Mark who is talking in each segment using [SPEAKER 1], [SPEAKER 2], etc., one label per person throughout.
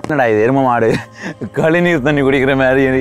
[SPEAKER 1] என்னடா இது எரும மாடு கழிநீர் தண்ணி குடிக்கிற மாதிரி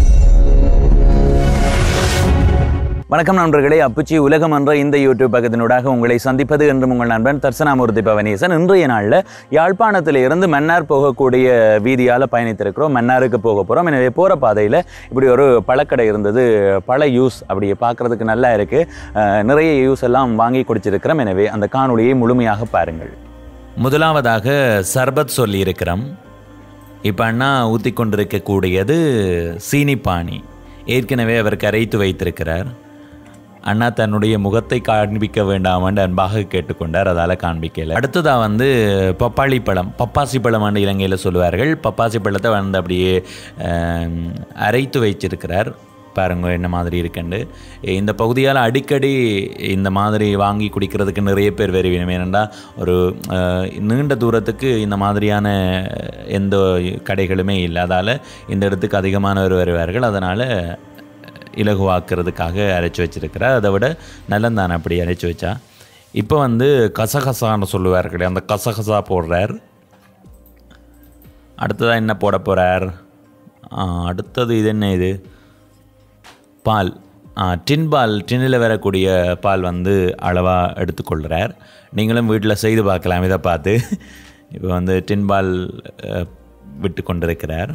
[SPEAKER 1] வணக்கம் நண்பர்களே அப்புச்சி உலகம் என்ற இந்த யூடியூப் பக்கத்தினூடாக உங்களை சந்திப்பது என்றும் உங்கள் நண்பன் தர்சனாமூர்த்தி பவனீசன் இன்றைய நாளில் யாழ்ப்பாணத்தில் இருந்து மன்னார் போகக்கூடிய வீதியால் பயணித்திருக்கிறோம் மன்னாருக்கு போக போகிறோம் எனவே போகிற பாதையில் இப்படி ஒரு பழக்கடை இருந்தது பழ யூஸ் அப்படி பார்க்குறதுக்கு நல்லா இருக்குது நிறைய யூஸ் எல்லாம் வாங்கி குடிச்சிருக்கிறோம் எனவே அந்த காணொளியை முழுமையாக பாருங்கள் முதலாவதாக சர்பத் சொல்லியிருக்கிறோம் இப்போ அண்ணா ஊற்றி கொண்டிருக்கக்கூடியது சீனிப்பானி ஏற்கனவே அவர் கரைத்து வைத்திருக்கிறார் அண்ணா தன்னுடைய முகத்தை காண்பிக்க வேண்டாம் என்று அன்பாக கேட்டுக்கொண்டார் அதால் காண்பிக்கல அடுத்ததாக வந்து பப்பாளி பழம் பப்பாசி பழம் என்று இலங்கையில் சொல்லுவார்கள் பப்பாசி பழத்தை வந்து அப்படியே ஆம், அரைத்து வைச்சிருக்கிறார் பாருங்க என்ன மாதிரி இருக்குண்டு இந்த பகுதியால் அடிக்கடி இந்த மாதிரி வாங்கி குடிக்கிறதுக்கு நிறைய பேர் வருவினம் ஏனெண்டா ஒரு அஹ், நீண்ட தூரத்துக்கு இந்த மாதிரியான எந்த கடைகளுமே இல்லை அதால் இந்த இடத்துக்கு அதிகமானவர் வருவார்கள் அதனால் இலகுவாக்குறதுக்காக அரைச்சி வச்சிருக்கிறார் அதை விட நல்லந்தான் அப்படி அரைச்சி வச்சா இப்போ வந்து கசகசான்னு சொல்லுவார்கள் அந்த கசகசா போடுறார் அடுத்ததாக என்ன போட போகிறார் அடுத்தது இது என்ன இது பால் ஆ, டின் பால் டின்னில் வரக்கூடிய பால் வந்து அளவாக எடுத்துக்கொள்கிறார் நீங்களும் வீட்டில் செய்து பார்க்கலாம் இதை பார்த்து இப்போ வந்து டின் பால் அஹ், விட்டு கொண்டிருக்கிறார்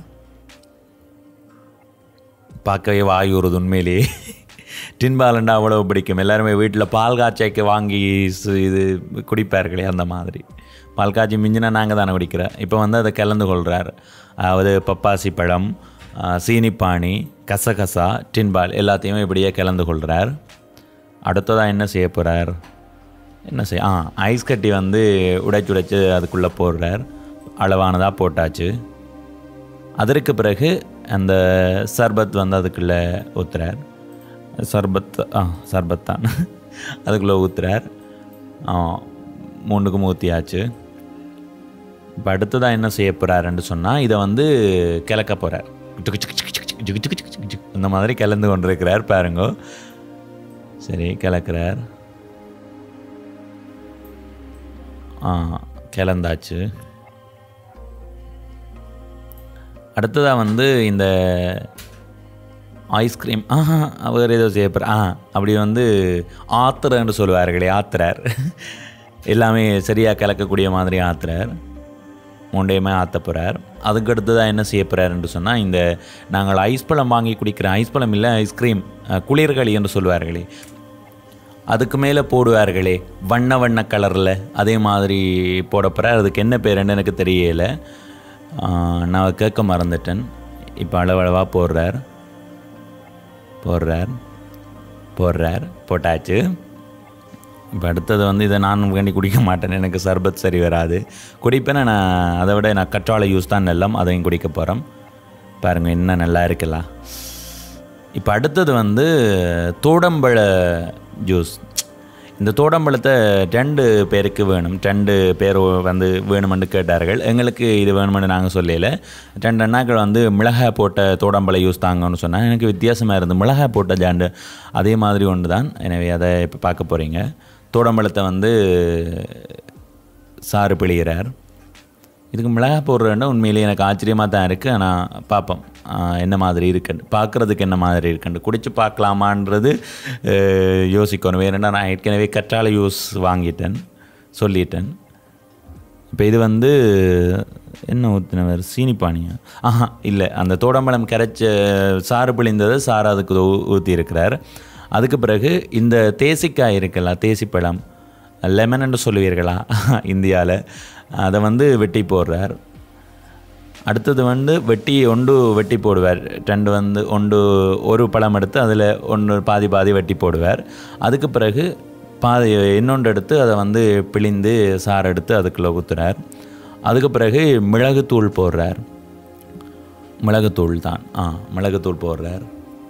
[SPEAKER 1] பார்க்கவே வாய் ஊறுது உண்மையிலேயே டின் பால்ண்டா அவ்வளோ பிடிக்கும் எல்லாருமே வீட்டில் பால் காய்ச்சைக்கு வாங்கி சு- இது குடிப்பார்களே அந்த மாதிரி பால் காய்ச்சி மிஞ்சினா நாங்கள் தானே குடிக்கிறோம் இப்போ வந்து அதை கலந்து கொள்கிறார் அதாவது பப்பாசி பழம் ஆ, சீனிப்பானி கசகசா டின்பால் எல்லாத்தையுமே இப்படியே கலந்து கொள்கிறார் அடுத்ததாக என்ன செய்ய போகிறார் என்ன செய்ய ஆ ஐஸ் கட்டி வந்து உடைச்சு உடைச்சு அதுக்குள்ளே போடுறார் அளவானதாக போட்டாச்சு அதற்கு பிறகு அந்த சர்பத் வந்து அதுக்குள்ளே ஊற்றுறார் சர்பத் ஆ சர்பத் தான் அதுக்குள்ளே ஊற்றுறார் ஆ மூணுக்கும் ஊற்றியாச்சு இப்போ அடுத்ததாக என்ன செய்ய போகிறாருன்னு சொன்னால் இதை வந்து கிளக்க போகிறார் இந்த மாதிரி கலந்து கொண்டிருக்கிறார் பாருங்க சரி கிளக்கிறார் ஆ கிளந்தாச்சு அடுத்ததாக வந்து இந்த ஐஸ்கிரீம் ஆஹா அவர் ஏதோ செய்யப்படுற ஆ அப்படி வந்து ஆத்திரன்னு சொல்லுவார்களே ஆத்துறார் எல்லாமே சரியாக கலக்கக்கூடிய மாதிரி ஆத்துறார் மூண்டையுமே ஆற்ற போகிறார் அதுக்கு அடுத்ததாக என்ன செய்ய போகிறாருன்னு சொன்னால் இந்த நாங்கள் ஐஸ் பழம் வாங்கி குடிக்கிற ஐஸ் பழம் இல்லை ஐஸ்கிரீம் அஹ், குளிர்களி என்று சொல்வார்களே அதுக்கு மேலே போடுவார்களே வண்ண வண்ண கலரில் அதே மாதிரி போட போகிறார் அதுக்கு என்ன பேருன்னு எனக்கு தெரியல ஆஹ், நான் கேட்க மறந்துட்டேன் இப்போ அளவளவாக போடுறார் போடுறார் போடுறார் போட்டாச்சு இப்போ அடுத்தது வந்து இதை நான் வேண்டி குடிக்க மாட்டேன் எனக்கு சர்பத் சரி வராது குடிப்பேன் நான் அதை விட நான் கற்றாழை ஜூஸ் தான் நெல்லம் அதையும் குடிக்க போகிறோம் பாருங்கள் என்ன நல்லா இருக்கலாம் இப்போ அடுத்தது வந்து தோடம்பழ ஜூஸ் இந்த தோடம்பழத்தை ரெண்டு பேருக்கு வேணும் ரெண்டு பேர் வந்து வேணுமென்று கேட்டார்கள் எங்களுக்கு இது வேணுமென்று நாங்கள் சொல்லல ரெண்டு அண்ணாக்கள் வந்து மிளகாய் போட்ட தோடம்பழ யூஸ் தாங்கன்னு சொன்னாங்க எனக்கு வித்தியாசமாக இருந்து மிளகாய் போட்ட ஜாண்டு அதே மாதிரி ஒன்று தான் எனவே அதை இப்போ பார்க்க போகிறீங்க தோடம்பழத்தை வந்து சாறு பிழிகிறார் இதுக்கு மிளகாய் போடுறேன்னா உண்மையிலேயே எனக்கு ஆச்சரியமாக தான் இருக்குது ஆனால் பார்ப்போம் ஆஹ் என்ன மாதிரி இருக்குன்னு பார்க்குறதுக்கு என்ன மாதிரி இருக்குன்னு குடிச்சு பார்க்கலாமான்றது அஹ், யோசிக்கணும் வேணுன்னா நான் ஏற்கனவே கற்றாழை யூஸ் வாங்கிட்டேன் சொல்லிட்டேன் இப்போ இது வந்து என்ன ஊற்றினவர் சீனிப்பானியா ஆஹா இல்லை அந்த தோடம்பழம் கரைச்ச சாறு பிழிந்ததை சாறு அதுக்கு ஊற்றி இருக்கிறார் அதுக்கு பிறகு இந்த தேசிக்காய் இருக்குல்ல தேசிப்பழம் லெமன் என்று சொல்லுவீர்களா இந்தியாவில் அதை வந்து வெட்டி போடுறார் அடுத்தது வந்து வெட்டி ஒன்று வெட்டி போடுவார் ரெண்டு வந்து ஒன்று ஒரு பழம் எடுத்து அதில் ஒன்று பாதி பாதி வெட்டி போடுவார் அதுக்கு பிறகு பாதி இன்னொன்று எடுத்து அதை வந்து பிழிந்து சாறு எடுத்து அதுக்குள்ளே ஊற்றுறார் அதுக்கு பிறகு மிளகுத்தூள் போடுறார் மிளகுத்தூள் தான் ஆ மிளகுத்தூள் போடுறார்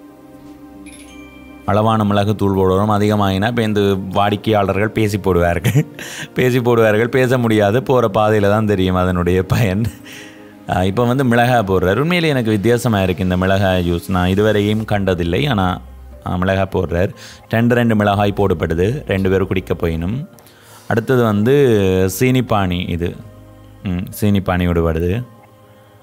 [SPEAKER 1] அளவான மிளகு தூள் போடுவோம் அதிகமாகினா இப்போ இந்த வாடிக்கையாளர்கள் பேசி போடுவார்கள் பேசி போடுவார்கள் பேச முடியாது போகிற பாதையில் தான் தெரியும் அதனுடைய பயன் இப்போ வந்து மிளகாய் போடுறார் உண்மையிலே எனக்கு வித்தியாசமாக இருக்குது இந்த மிளகாய் ஜூஸ் நான் இதுவரையும் கண்டதில்லை ஆனால் மிளகாய் போடுறார் ரெண்டு ரெண்டு மிளகாய் போடப்படுது ரெண்டு பேரும் குடிக்க போயினும் அடுத்தது வந்து சீனிப்பானி இது ம், சீனிப்பானி விடுபடுது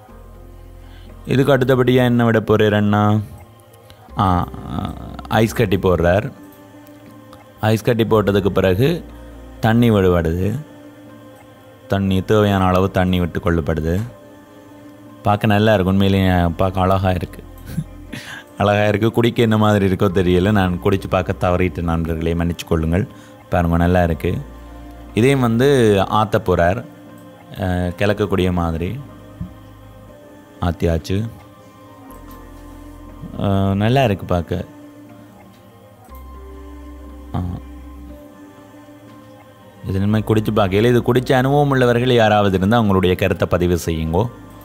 [SPEAKER 1] இதுக்கு அடுத்தபடியாக என்ன விட போகிறேன்னா ஆ ஐஸ் கட்டி போடுறார் ஐஸ் கட்டி போட்டதுக்கு பிறகு தண்ணி விடுபடுது தண்ணி தேவையான அளவு தண்ணி விட்டு கொள்ளப்படுது பார்க்க நல்லா இருக்கு உண்மையிலேயே பார்க்க அழகாக இருக்குது அழகாக இருக்குது குடிக்க என்ன மாதிரி இருக்கோ தெரியல நான் குடித்து பார்க்க தவறிட்டு நண்பர்களே மன்னிச்சு கொள்ளுங்கள் பாருங்க நல்லா இருக்குது இதையும் வந்து ஆற்ற போகிறார் கிளக்கக்கூடிய மாதிரி ஆத்தியாச்சு அஹ், நல்லா இருக்குது பார்க்க ஆ. இது நம்ம குடிச்சு பார்க்கல இது குடிச்ச அனுபவம் உள்ளவர்கள் யாராவது இருந்தால் அவங்களுடைய கருத்தை பதிவு செய்யுங்கோ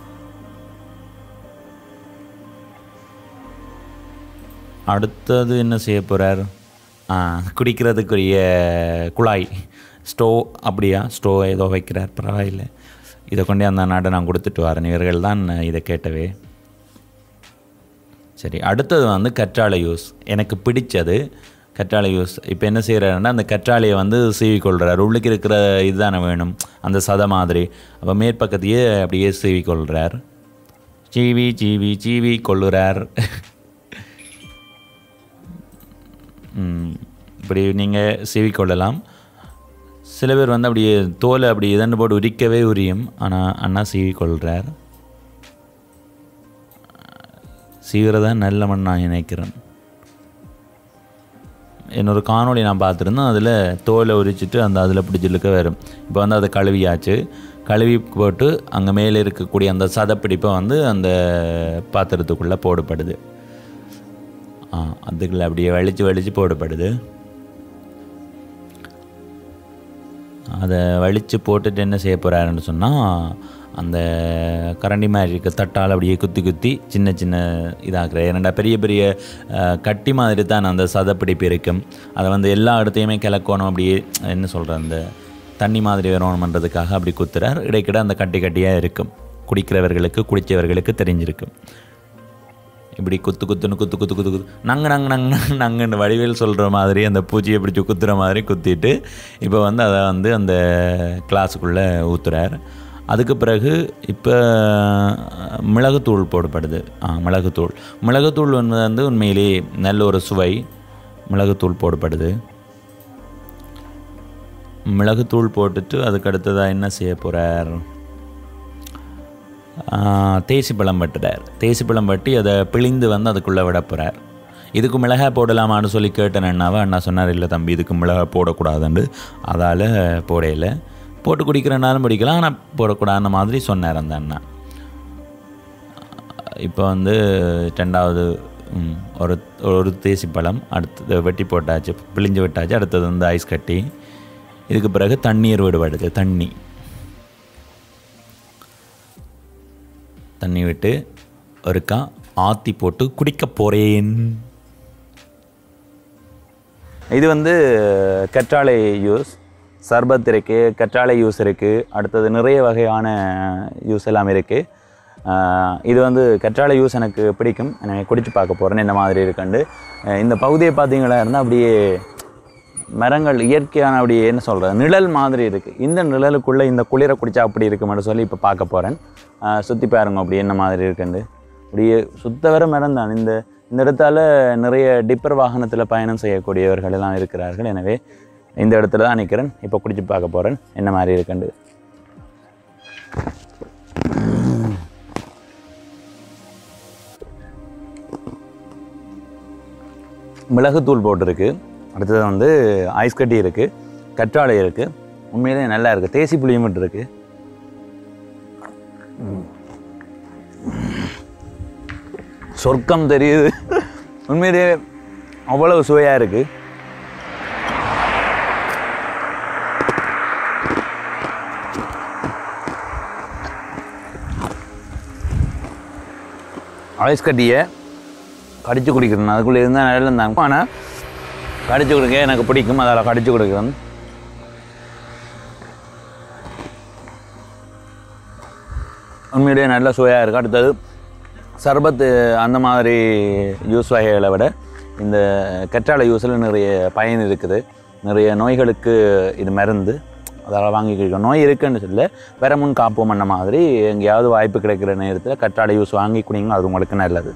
[SPEAKER 1] அடுத்தது என்ன செய்ய போகிறார் குடிக்கிறதுக்குரிய குழாய் ஸ்டோ அப்படியா ஸ்டோ ஏதோ வைக்கிறார் பரவாயில்லை இதை கொண்டே அந்த நாட்டை நான் கொடுத்துட்டு வரேன் இவர்கள் தான் இதை கேட்டவே சரி அடுத்தது வந்து கற்றாழை யூஸ் எனக்கு பிடிச்சது கற்றாழை யூஸ் இப்போ என்ன செய்கிறாருன்னா அந்த கற்றாழையை வந்து சீவி கொள்கிறார் உள்ளுக்கு இருக்கிற இதுதானே வேணும் அந்த சதை மாதிரி அப்போ மேற்பக்கத்தையே அப்படியே சீவி கொள்கிறார் சீவி சீவி சீவி கொள்ளுறார் ம், இப்படி நீங்கள் சீவி கொள்ளலாம் சில பேர் வந்து அப்படியே தோலை அப்படி இதன்னு போட்டு உரிக்கவே உரியும் ஆனால் அண்ணா சீவி கொள்கிறார் சீவிரதா நல்ல மண் நான் நினைக்கிறேன் என்னொரு காணொளி நான் பார்த்துருந்தேன் அதில் தோலை உரிச்சிட்டு அந்த அதில் பிடிச்சிலுக்க வரும் இப்போ வந்து அதை கழுவியாச்சு கழுவி போட்டு அங்கே மேலே இருக்கக்கூடிய அந்த சதப்பிடிப்பை வந்து அந்த பாத்திரத்துக்குள்ளே போடப்படுது ஆ அதுக்குள்ளே அப்படியே வலிச்சு வலிச்சு போடப்படுது அதை வலிச்சு போட்டுட்டு என்ன செய்ய போகிறாருன்னு சொன்னால் அந்த கரண்டி மாதிரி இருக்க தட்டால் அப்படியே குத்தி குத்தி சின்ன சின்ன இதாக்குற ஏன்னா பெரிய பெரிய அஹ், கட்டி மாதிரி தான் அந்த சதப்பிடிப்பு இருக்கும் அதை வந்து எல்லா இடத்தையுமே கிளக்கணும் அப்படியே என்ன சொல்கிற அந்த தண்ணி மாதிரி வரணுமன்றதுக்காக அப்படி குத்துறார் இடைக்கிட அந்த கட்டி கட்டியாக இருக்கும் குடிக்கிறவர்களுக்கு குடித்தவர்களுக்கு தெரிஞ்சிருக்கும் இப்படி குத்து குத்துன்னு குத்து குத்து குத்து குத்து நங்கு நங்கு நங்கு நங்கு நங்குன்னு வடிவேல் சொல்கிற மாதிரி அந்த பூச்சியை பிடிச்சி குத்துற மாதிரி குத்திட்டு இப்போ வந்து அதை வந்து அந்த கிளாஸுக்குள்ளே ஊத்துறார் அதுக்கு பிறகு இப்போ மிளகுத்தூள் போடப்படுது ஆ மிளகுத்தூள் மிளகுத்தூள் வந்து வந்து உண்மையிலேயே நல்ல ஒரு சுவை மிளகுத்தூள் போடப்படுது மிளகுத்தூள் போட்டுட்டு அதுக்கு அடுத்ததாக என்ன செய்ய போகிறார் தேசி பழம் வெட்டுறார் தேசி பழம் வெட்டி அதை பிழிந்து வந்து அதுக்குள்ளே விட போகிறார் இதுக்கு மிளகாய் போடலாமான்னு சொல்லி கேட்டேன் அண்ணாவை அண்ணா சொன்னார் இல்லை தம்பி இதுக்கு மிளகாய் போடக்கூடாதுன்னு அதால் போடையில போட்டு குடிக்கிறனாலும் பிடிக்கலாம் ஆனால் போடக்கூடாதுன்ற மாதிரி சொன்னார் அந்த அண்ணா இப்போ வந்து ரெண்டாவது ம், ஒரு ஒரு தேசி பழம் அடுத்தது வெட்டி போட்டாச்சு பிழிஞ்சு விட்டாச்சு அடுத்தது வந்து ஐஸ் கட்டி இதுக்கு பிறகு தண்ணீர் விடுபடுது தண்ணி தண்ணி விட்டு ஒருக்கா ஆற்றி போட்டு குடிக்க போகிறேன் இது வந்து கற்றாழை யூஸ் சர்பத் இருக்குது கற்றாழை யூஸ் இருக்குது அடுத்தது நிறைய வகையான யூஸ் எல்லாம் இருக்குது இது வந்து கற்றாழை யூஸ் எனக்கு பிடிக்கும் நான் குடிச்சு பார்க்க போகிறேன் என்ன மாதிரி இருக்குண்டு அஹ் இந்த பகுதியை பார்த்தீங்களா இருந்தால் அப்படியே மரங்கள் இயற்கையான அப்படியே என்ன சொல்கிறது நிழல் மாதிரி இருக்குது இந்த நிழலுக்குள்ளே இந்த குளிரை குடிச்சா அப்படி இருக்குமென்னு சொல்லி இப்போ பார்க்க போகிறேன் சுற்றி பாருங்க அப்படி என்ன மாதிரி இருக்குண்டு அப்படியே சுத்த வர மரம் தான் இந்த இந்த இடத்தால நிறைய டிப்பர் வாகனத்தில் பயணம் செய்யக்கூடியவர்கள் எல்லாம் இருக்கிறார்கள் எனவே இந்த இடத்துல தான் நிற்கிறேன் இப்போ குடிச்சு பார்க்க போகிறேன் என்ன மாதிரி இருக்குண்டு மிளகுத்தூள் போட்டிருக்கு அடுத்தது வந்து ஐஸ் கட்டி இருக்குது கற்றாழை இருக்குது உண்மையிலே நல்லா இருக்குது தேசி புளியும் மட்டும் இருக்குது சொர்க்கம் தெரியுது உண்மையிலே அவ்வளவு சுவையாக இருக்குது ஐஸ் கட்டியை கடிச்சு குடிக்கிறேன் அதுக்குள்ளே இருந்தால் நல்லா இருந்தாங்க ஆனால் கடிச்சு கொடுக்க எனக்கு பிடிக்கும் அதில் கடிச்சு கொடுக்குறேன் உண்மையிலேயே நல்ல சுவையாக இருக்குது அடுத்தது சர்பத்து அந்த மாதிரி ஜூஸ் வகைகளை விட இந்த கற்றாழை ஜூஸில் நிறைய பயன் இருக்குது நிறைய நோய்களுக்கு இது மருந்து அதெல்லாம் வாங்கி குடிக்கணும் நோய் இருக்குன்னு சொல்ல வேற முன் காப்போம் பண்ண மாதிரி எங்கேயாவது வாய்ப்பு கிடைக்கிற நேரத்தில் கற்றாழை ஜூஸ் வாங்கி குடிங்க அது உங்களுக்கு நல்லது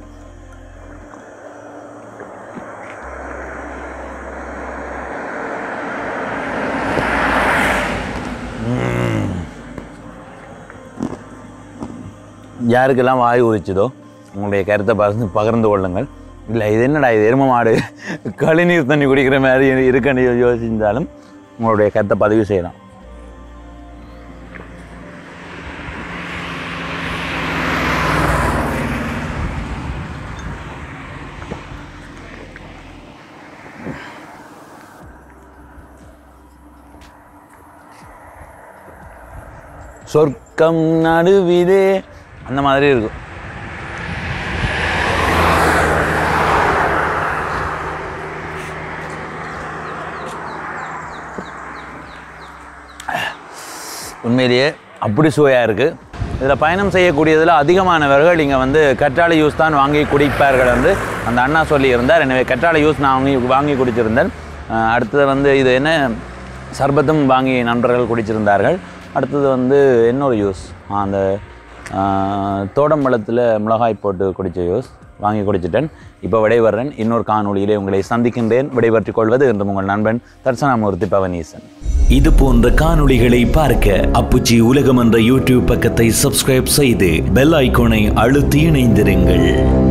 [SPEAKER 1] யாருக்கெல்லாம் வாய் உரிச்சுதோ உங்களுடைய கருத்தை பகிர்ந்து பகிர்ந்து கொள்ளுங்கள் இல்லை இது என்னடா இது எரும மாடு கழிநீர் தண்ணி குடிக்கிற மாதிரி இருக்குன்னு யோசிச்சாலும் உங்களுடைய கருத்தை பதிவு செய்யலாம் சொர்க்கம் நடுவிதே அந்த மாதிரி இருக்கும் உண்மையிலேயே அப்படி சுவையாக இருக்குது இதில் பயணம் செய்யக்கூடியதில் அதிகமானவர்கள் இங்கே வந்து கற்றாழை ஜூஸ் தான் வாங்கி குடிப்பார்கள் வந்து அந்த அண்ணா சொல்லியிருந்தார் எனவே கற்றாழை ஜூஸ் நான் வாங்கி வாங்கி குடிச்சிருந்தேன் அஹ் அடுத்தது வந்து இது என்ன சர்பத்தும் வாங்கி நண்பர்கள் குடிச்சிருந்தார்கள் அடுத்தது வந்து இன்னொரு ஜூஸ் அந்த அஹ், தோடம்பழத்தில் மிளகாய் போட்டு குடித்த ஜூஸ் வாங்கி குடிச்சிட்டேன் இப்போ விடைபெறேன் இன்னொரு காணொளியிலே உங்களை சந்திக்கின்றேன் விடைபெற்றுக் கொள்வது என்று உங்கள் நண்பன் தர்சனாமூர்த்தி பவனீசன்
[SPEAKER 2] இது போன்ற காணொளிகளை பார்க்க அப்புச்சி உலகம் என்ற யூடியூப் பக்கத்தை சப்ஸ்கிரைப் செய்து பெல் ஐகானை அழுத்தி இணைந்திருங்கள்